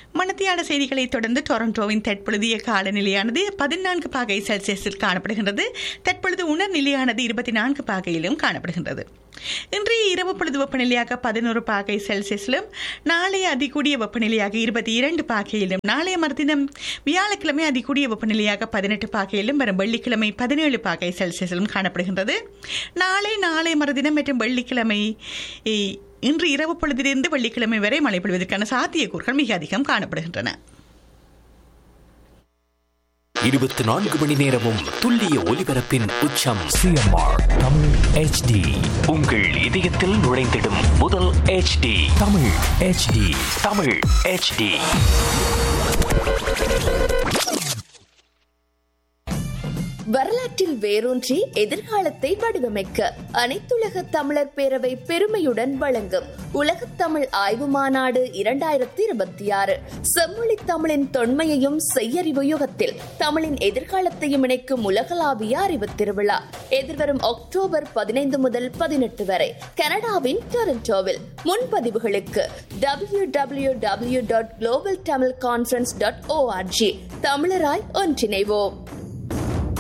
மணத்தியாட செய்திகளை தொடர்ந்து டொரண்டோவின் தற்பொழுதைய காலநிலையானது பதினான்கு பாகை செல்சியஸில் காணப்படுகின்றது தற்பொழுது உணர்நிலையானது இருபத்தி நான்கு பாகையிலும் காணப்படுகின்றது இன்றைய இரவு பொழுது வெப்பநிலையாக பதினோரு பாகை செல்சியஸிலும் நாளைய அதிகூடிய வெப்பநிலையாக இருபத்தி இரண்டு பாகையிலும் நாளைய மறுதினம் வியாழக்கிழமை அதிகூடிய வெப்பநிலையாக பதினெட்டு பாகையிலும் வரும் வெள்ளிக்கிழமை பதினேழு பாகை செல்சியஸிலும் காணப்படுகின்றது நாளை நாளை மறுதினம் மற்றும் வெள்ளிக்கிழமை இன்று இரவு பொழுதிலிருந்து வெள்ளிக்கிழமை வரை மழை பொழிவதற்கான சாத்தியக்கூறுகள் மிக அதிகம் காணப்படுகின்றன இருபத்தி நான்கு மணி நேரமும் துல்லிய ஒலிபரப்பின் உச்சம் சிஎம்ஆர் தமிழ் ஹெச்டி உங்கள் இதயத்தில் நுழைந்திடும் முதல் HD Tamil HD Tamil HD வரலாற்றில் வேரூன்றி எதிர்காலத்தை வடிவமைக்க அனைத்துலக தமிழர் பேரவை பெருமையுடன் வழங்கும் உலகத் தமிழ் ஆய்வு மாநாடு இரண்டாயிரத்தி இருபத்தி ஆறு செம்மொழி தமிழின் தொன்மையையும் செய்யறிவு யுகத்தில் தமிழின் எதிர்காலத்தையும் இணைக்கும் உலகளாவிய அறிவு திருவிழா எதிர்வரும் அக்டோபர் பதினைந்து முதல் பதினெட்டு வரை கனடாவின் டொரண்டோவில் முன்பதிவுகளுக்கு W W W dot global Tamil conference dot ORG தமிழராய் ஒன்றிணைவோம்